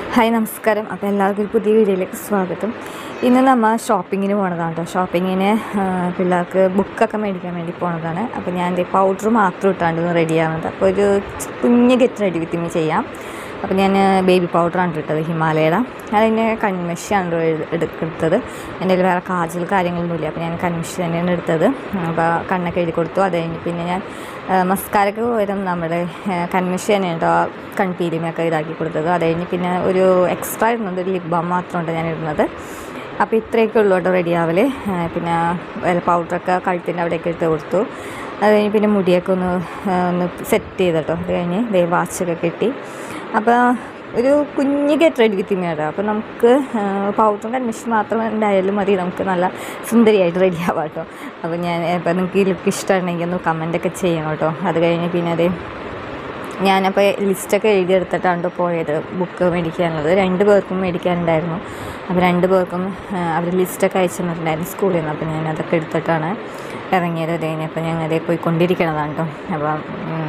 hi നമസ്കാരം അപ്പോൾ എല്ലാവർക്കും ഒരു പുതിയ വീഡിയോയിലേക്ക് സ്വാഗതം ഇന്ന് നമ്മൾ ഷോപ്പിങ്ങിന് പോണതാണ് കേട്ടോ ഷോപ്പിങ്ങിന് ആ, പിള്ളേർക്ക് ബുക്കൊക്കെ മേടിക്കാൻ വേണ്ടി പോണതാണ് അപ്പോൾ ഞാൻ എൻ്റെ പൗഡർ മാത്രം ഇട്ടാണ്ട് റെഡി ആവുന്നത് അപ്പോൾ ഒരു കുഞ്ഞ് ഗെറ്റ് റെഡി വിത്ത് മീ ചെയ്യാം അപ്പോൾ ഞാൻ ബേബി പൗഡറാണ് ഇട്ടത് ഹിമാലയയുടെ അതിന് കൺമെഷിയാണ് എടുത്തത് എൻ്റെ കയ്യിൽ വേറെ കാജൽ കാര്യങ്ങളൊന്നുമില്ല അപ്പോൾ ഞാൻ കൺമെഷി തന്നെയാണ് എടുത്തത് അപ്പോൾ കണ്ണൊക്കെ എഴുതി കൊടുത്തു അത് കഴിഞ്ഞ് പിന്നെ ഞാൻ മസ്കാരക്ക് പകരം നമ്മുടെ കൺമെഷി തന്നെ കേട്ടോ കൺപീലിമൊക്കെ ഇതാക്കി കൊടുത്തത് അത് കഴിഞ്ഞ് പിന്നെ ഒരു എക്സ്ട്രാ ഇടുന്നത് ഒരു ലിപ് ബാം മാത്രമുണ്ട് ഞാൻ ഇടുന്നത് അപ്പോൾ ഇത്രയൊക്കെ ഉള്ളൂ കേട്ടോ റെഡി ആവല് പിന്നെ വല്ല പൗഡറൊക്കെ കഴുത്തിൻ്റെ അവിടെയൊക്കെ ഇട്ട് കൊടുത്തു അത് കഴിഞ്ഞ് പിന്നെ മുടിയൊക്കെ ഒന്ന് ആ, ഒന്ന് സെറ്റ് ചെയ്ത് കേട്ടോ അത് കഴിഞ്ഞ് ദേ വാച്ചൊക്കെ കെട്ടി അപ്പോൾ ഒരു കുഞ്ഞ് ഗെറ്റ് റെഡി വിത്ത് മീ അപ്പോൾ നമുക്ക് പൗഡറും കൺമിഷൻ മാത്രം ഉണ്ടായാലും മതി നമുക്ക് നല്ല സുന്ദരിയായിട്ട് റെഡി ആവാം കേട്ടോ അപ്പോൾ ഞാൻ ഇപ്പോൾ നിങ്ങൾക്ക് ഈ ലുക്ക് ഇഷ്ടമാണെങ്കിൽ ഒന്ന് കമൻറ്റൊക്കെ ചെയ്യണം കേട്ടോ അത് കഴിഞ്ഞ് പിന്നെ അത് ഞാനപ്പോൾ ലിസ്റ്റൊക്കെ എഴുതിയെടുത്തിട്ടാണ് ട്ടോ പോയത് ബുക്ക് മേടിക്കാനുള്ളത് രണ്ട് പേർക്കും മേടിക്കാനുണ്ടായിരുന്നു അപ്പോൾ രണ്ട് പേർക്കും അവർ ലിസ്റ്റൊക്കെ അയച്ചു തന്നിട്ടുണ്ടായിരുന്നു സ്കൂളിൽ നിന്ന് അപ്പോൾ ഞാൻ അതൊക്കെ എടുത്തിട്ടാണ് ഇറങ്ങിയത് അത് കഴിഞ്ഞപ്പോൾ ഞാൻ അതേ പോയിക്കൊണ്ടിരിക്കണതാണ് കേട്ടോ അപ്പം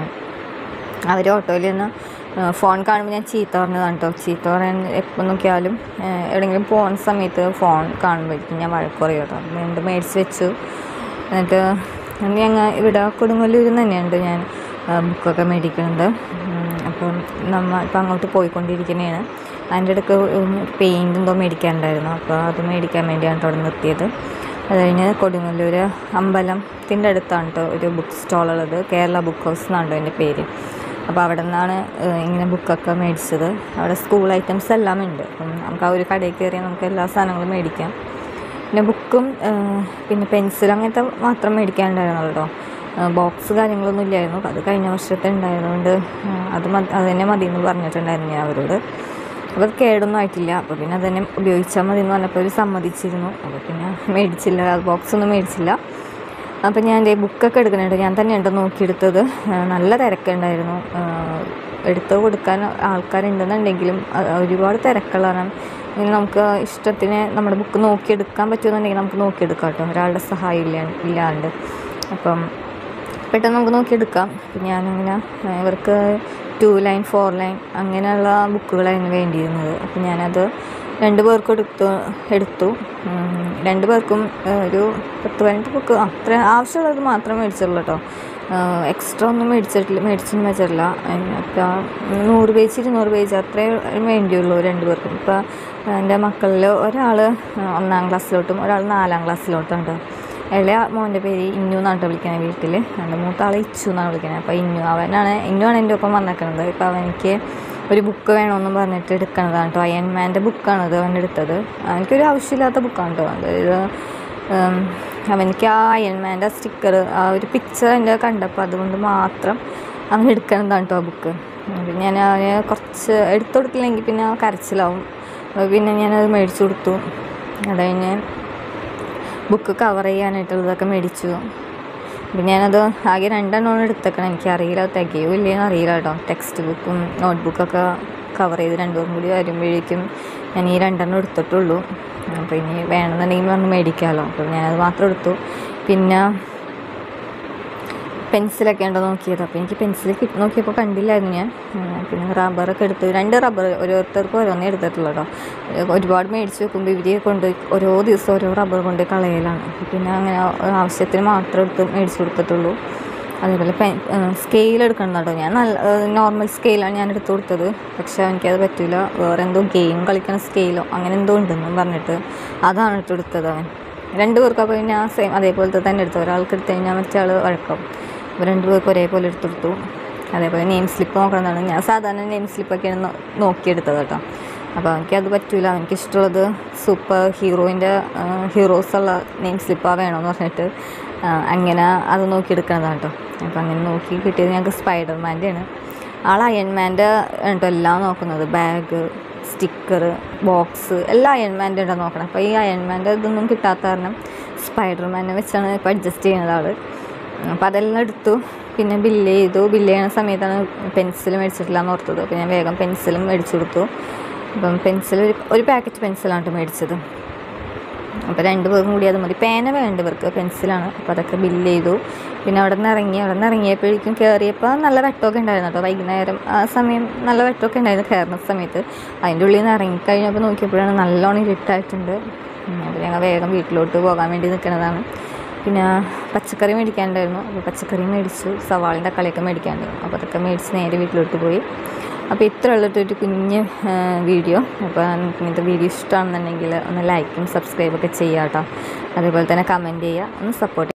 അവർ ഓട്ടോയിൽ നിന്ന് ഫോൺ കാണുമ്പോൾ ഞാൻ ചീത്ത പറഞ്ഞതാണ് കേട്ടോ ചീത്ത പറയാൻ എപ്പോൾ നോക്കിയാലും ഏഹ്, എവിടെയെങ്കിലും പോകുന്ന സമയത്ത് ഫോൺ കാണുമ്പോഴേക്കും ഞാൻ വഴക്ക് പറയും കേട്ടോ അപ്പം വീണ്ടും മേടിച്ച് വെച്ചു എന്നിട്ട് അന്ന് ഞങ്ങൾ ഇവിടെ കൊടുങ്ങല്ലൂരിൽ നിന്ന് തന്നെയുണ്ട് ഞാൻ ആ, ബുക്കൊക്കെ മേടിക്കുന്നത് ഉം, അപ്പം നമ്മൾ ഇപ്പം അങ്ങോട്ട് പോയിക്കൊണ്ടിരിക്കുന്നതാണ് അതിൻ്റെ ഇടയ്ക്ക് പെയിൻ്റ് എന്തോ മേടിക്കാനുണ്ടായിരുന്നു അപ്പോൾ അത് മേടിക്കാൻ വേണ്ടിയാണ് കേട്ടോ അവിടെ നിർത്തിയത് അത് കഴിഞ്ഞ് കൊടുങ്ങല്ലൂർ അമ്പലത്തിൻ്റെ അടുത്താണ് കേട്ടോ ഒരു ബുക്ക് സ്റ്റാളുള്ളത് കേരള ബുക്ക് ഹൗസ് എന്നാണ് എൻ്റെ പേര് അപ്പോൾ അവിടെ നിന്നാണ് ഇങ്ങനെ ബുക്കൊക്കെ മേടിച്ചത് അവിടെ സ്കൂൾ ഐറ്റംസ് എല്ലാം ഉണ്ട് അപ്പം നമുക്ക് ആ ഒരു കടയിൽ കയറിയാൽ നമുക്ക് എല്ലാ സാധനങ്ങളും മേടിക്കാം പിന്നെ ബുക്കും പിന്നെ പെൻസിൽ അങ്ങനത്തെ മാത്രം മേടിക്കാനുണ്ടായിരുന്നുള്ളൂ കേട്ടോ ബോക്സ് കാര്യങ്ങളൊന്നും ഇല്ലായിരുന്നു അത് കഴിഞ്ഞ വർഷത്തെ ഉണ്ടായതുകൊണ്ട് ആ, അത് മതി അത് തന്നെ മതി എന്ന് പറഞ്ഞിട്ടുണ്ടായിരുന്നു ഞാൻ അവരോട് അപ്പോൾ അത് കേടൊന്നും ആയിട്ടില്ല അപ്പോൾ പിന്നെ അത് തന്നെ ഉപയോഗിച്ചാൽ മതി എന്ന് പറഞ്ഞപ്പോൾ അവർ സമ്മതിച്ചിരുന്നു അപ്പോൾ പിന്നെ മേടിച്ചില്ല ബോക്സ് ഒന്നും മേടിച്ചില്ല അപ്പോൾ ഞാൻ എൻ്റെ ബുക്കൊക്കെ എടുക്കുന്നുണ്ട് ഞാൻ തന്നെയുണ്ട് നോക്കിയെടുത്തത് ആ, നല്ല തിരക്കുണ്ടായിരുന്നു ആ, എടുത്ത് കൊടുക്കാൻ ആൾക്കാരുണ്ടെന്നുണ്ടെങ്കിലും അത് ഒരുപാട് തിരക്കുള്ളതാണ് ഇനി നമുക്ക് ഇഷ്ടത്തിന് നമ്മുടെ ബുക്ക് നോക്കിയെടുക്കാൻ പറ്റുമെന്നുണ്ടെങ്കിൽ നമുക്ക് നോക്കിയെടുക്കാം കേട്ടോ ഒരാളുടെ സഹായം ഇല്ല ഇല്ലാണ്ട് അപ്പം പെട്ടെന്ന് നമുക്ക് നോക്കിയെടുക്കാം അപ്പം ഞാനങ്ങനെ ആ, ഇവർക്ക് ടു ലൈൻ ഫോർ ലൈൻ അങ്ങനെയുള്ള ബുക്കുകളായിരുന്നു വേണ്ടിയിരുന്നത് അപ്പം ഞാനത് രണ്ട് പേർക്കും എടുത്തു എടുത്തു ഉം, രണ്ട് പേർക്കും ആ, ഒരു പത്ത് പതിനെട്ട് ബുക്ക് ആ, അത്ര ആവശ്യമുള്ളത് മാത്രമേ മേടിച്ചുള്ളൂ കേട്ടോ എക്സ്ട്രാ ഒന്നും മേടിച്ചിട്ടില്ല മേടിച്ചൊന്നും വെച്ചിട്ടില്ല ഇപ്പം നൂറ് പേജ് ഇരുന്നൂറ് പേജ് അത്രേ വേണ്ടിയുള്ളൂ രണ്ട് പേർക്കും ഇപ്പം എൻ്റെ മക്കളിൽ ഒരാൾ ഒന്നാം ക്ലാസ്സിലോട്ടും ഒരാൾ നാലാം ക്ലാസ്സിലോട്ടും ഇളയ മോൻ്റെ പേര് ഇന്നു എന്നാണ് ട്ടോ വിളിക്കുന്നത് വീട്ടിൽ എൻ്റെ മൂത്ത ആൾ ഇച്ചു എന്നാണ് വിളിക്കുന്നത് അപ്പോൾ ഇന്നു അവനാണ് ഇന്നുവാണ് എൻ്റെ ഒപ്പം വന്നേക്കുന്നത് ഇപ്പോൾ അവനിക്ക് ഒരു ബുക്ക് വേണമെന്നും പറഞ്ഞിട്ട് എടുക്കണതാണ് കേട്ടോ അയൺമാൻ്റെ ബുക്കാണത് അവൻ എടുത്തത് അവനിക്കൊരു ആവശ്യമില്ലാത്ത ബുക്കാണ് കേട്ടോ അതായത് ഉം, അവനിക്ക് ആ അയൺമാൻ്റെ സ്റ്റിക്കർ ആ ഒരു പിക്ചർ എൻ്റെ കണ്ടപ്പോൾ അതുകൊണ്ട് മാത്രം അവൻ എടുക്കണതാണ് കേട്ടോ ആ ബുക്ക് പിന്നെ ഞാൻ അവന് കുറച്ച് എടുത്തു കൊടുത്തില്ലെങ്കിൽ പിന്നെ കരച്ചിലാവും അപ്പോൾ പിന്നെ ഞാനത് മേടിച്ചു കൊടുത്തു അത് കഴിഞ്ഞ് ബുക്ക് കവർ ചെയ്യാനായിട്ടുള്ളതൊക്കെ മേടിച്ചു അപ്പം ഞാനത് ആകെ രണ്ടെണ്ണമാണ് എടുത്തേക്കണം എനിക്കറിയില്ല അത് തികയോ ഇല്ലയെന്ന് അറിയില്ല കേട്ടോ ടെക്സ്റ്റ് ബുക്കും നോട്ട് ബുക്കൊക്കെ കവർ ചെയ്ത് രണ്ടുപേരും കൂടി വരുമ്പോഴേക്കും ഞാൻ ഈ രണ്ടെണ്ണം എടുത്തിട്ടുള്ളൂ അപ്പോൾ ഇനി വേണമെന്നുണ്ടെങ്കിൽ വന്ന് മേടിക്കാമല്ലോ അപ്പോൾ ഞാനത് മാത്രം എടുത്തു പിന്നെ പെൻസിലൊക്കെ ഉണ്ടോ നോക്കിയത് അപ്പോൾ എനിക്ക് പെൻസിൽ കിട്ടി നോക്കിയപ്പോൾ കണ്ടില്ലായിരുന്നു ഞാൻ ഉം, പിന്നെ റബ്ബറൊക്കെ എടുത്ത് രണ്ട് റബ്ബർ ഓരോരുത്തർക്കും ഓരോന്നേ എടുത്തിട്ടുള്ളൂ കേട്ടോ ഒരുപാട് മേടിച്ച് വെക്കുമ്പോൾ ഇവരെ കൊണ്ട് ഓരോ ദിവസം ഓരോ റബ്ബർ കൊണ്ട് കളയലാണ് അപ്പോൾ പിന്നെ അങ്ങനെ ആവശ്യത്തിന് മാത്രം എടുത്ത് മേടിച്ച് കൊടുത്തിട്ടുള്ളൂ അതേപോലെ പെൻ സ്കെയിൽ എടുക്കണം കേട്ടോ ഞാൻ നല്ല നോർമൽ സ്കെയിലാണ് ഞാൻ എടുത്തു കൊടുത്തത് പക്ഷേ എനിക്കത് പറ്റില്ല വേറെ എന്തോ ഗെയിം കളിക്കുന്ന സ്കെയിലോ അങ്ങനെ എന്തോ ഉണ്ടെന്നും പറഞ്ഞിട്ട് അതാണ് ഇട്ട് എടുത്തത് അവൻ രണ്ട് പേർക്കും അപ്പോൾ ഞാൻ സെയിം അതേപോലത്തെ തന്നെ എടുത്തു ഒരാൾക്ക് എടുത്തു കഴിഞ്ഞാൽ മറ്റേ ആൾ വഴക്കും അപ്പോൾ രണ്ട് പേർക്ക് ഒരേപോലെ എടുത്തെടുത്തു അതേപോലെ നെയിം സ്ലിപ്പ് നോക്കണമെന്നാണ് ഞാൻ സാധാരണ നെയിം സ്ലിപ്പൊക്കെയാണ് നോ- നോക്കിയെടുത്തത് കേട്ടോ അപ്പോൾ എനിക്കത് പറ്റൂല എനിക്കിഷ്ടമുള്ളത് സൂപ്പർ ഹീറോയിൻ്റെ ഹീറോസുള്ള നെയിം സ്ലിപ്പാണ് വേണമെന്ന് പറഞ്ഞിട്ട് ആ, അങ്ങനെ അത് നോക്കിയെടുക്കണതാണ് കേട്ടോ അപ്പോൾ അങ്ങനെ നോക്കി കിട്ടിയത് ഞങ്ങൾക്ക് സ്പൈഡർമാൻ്റെയാണ് ആൾ അയൺമാൻ്റെ കേട്ടോ എല്ലാം നോക്കുന്നത് ബാഗ് സ്റ്റിക്കർ ബോക്സ് എല്ലാം അയൺമാൻ്റെ ഉണ്ടോ നോക്കണം അപ്പോൾ ഈ അയൺമാൻ്റെ ഇതൊന്നും കിട്ടാത്ത കാരണം സ്പൈഡർമാനെ വെച്ചാണ് ഇപ്പോൾ അഡ്ജസ്റ്റ് ചെയ്യുന്നത് ആൾ അപ്പോൾ അതെല്ലാം എടുത്തു പിന്നെ ബില്ല് ചെയ്തു ബില്ല് ചെയ്യുന്ന സമയത്താണ് പെൻസിൽ മേടിച്ചിട്ടില്ല എന്ന് ഓർത്തത് അപ്പോൾ ഞാൻ വേഗം പെൻസിലും മേടിച്ചു കൊടുത്തു അപ്പം പെൻസിൽ ഒരു ഒരു പാക്കറ്റ് പെൻസിലാണ് കേട്ടോ മേടിച്ചത് അപ്പോൾ രണ്ട് പേർക്കും കൂടി അത് മതി പേന വേണ്ട ഇവർക്ക് പെൻസിലാണ് അപ്പോൾ അതൊക്കെ ബില്ല് ചെയ്തു പിന്നെ അവിടെ നിന്ന് ഇറങ്ങി അവിടെ നിന്ന് ഇറങ്ങിയപ്പോഴേക്കും കയറിയപ്പോൾ നല്ല വെട്ടമൊക്കെ ഉണ്ടായിരുന്നു കേട്ടോ വൈകുന്നേരം ആ സമയം നല്ല വെട്ടമൊക്കെ ഉണ്ടായിരുന്നു കയറുന്ന സമയത്ത് അതിൻ്റെ ഉള്ളിൽ നിന്ന് ഇറങ്ങിക്കഴിഞ്ഞപ്പോൾ നോക്കിയപ്പോഴാണ് നല്ലോണം ഇരുട്ടായിട്ടുണ്ട് അപ്പോൾ ഞങ്ങൾ വേഗം വീട്ടിലോട്ട് പോകാൻ വേണ്ടി നിൽക്കുന്നതാണ് പിന്നെ പച്ചക്കറി മേടിക്കാനുണ്ടായിരുന്നു അപ്പോൾ പച്ചക്കറി മേടിച്ചു സവാളിൻ്റെ തക്കാളിയൊക്കെ മേടിക്കാനുണ്ടായിരുന്നു അപ്പോൾ അതൊക്കെ മേടിച്ച് നേരെ വീട്ടിലോട്ട് പോയി അപ്പോൾ ഇത്ര ഉള്ളിട്ടൊരു കുഞ്ഞ് വീഡിയോ അപ്പോൾ നിങ്ങൾക്ക് ഇങ്ങനത്തെ വീഡിയോ ഇഷ്ടമാണെന്നുണ്ടെങ്കിൽ ഒന്ന് ലൈക്കും സബ്സ്ക്രൈബൊക്കെ ചെയ്യാം കേട്ടോ അതേപോലെ തന്നെ കമൻറ്റ് ചെയ്യുക ഒന്ന് സപ്പോർട്ട്